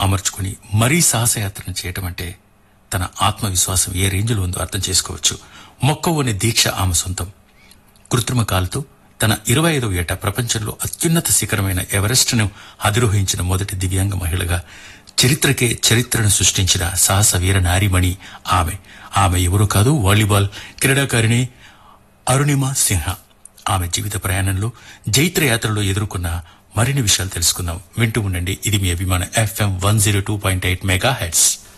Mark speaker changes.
Speaker 1: అమర్చుకుని మరీ సాహసయాత్రను చేయటం అంటే తన ఆత్మవిశ్వాసం ఏ రేంజ్లో ఉందో అర్థం చేసుకోవచ్చు మొక్కవోని దీక్ష ఆమె సొంతం కృత్రిమ కాలుతో తన ఇరవై ఐదవ ఏట ప్రపంచంలో అత్యున్నత శిఖరమైన ఎవరెస్ట్ను అధిరోహించిన మొదటి దివ్యాంగ మహిళగా చరిత్రకే చరిత్రను సృష్టించిన సాహస వీర నారీమణి ఆమె ఆమె ఎవరో కాదు వాలీబాల్ క్రీడాకారిణి అరుణిమ సిన్హ ఆమె జీవిత ప్రయాణంలో జైత్ర యాత్రలో ఎదుర్కొన్న మరిన్ని విషయాలు తెలుసుకుందాం వింటూ ఉండండి ఇది మీ అభిమాన FM one zero two point eight mega heads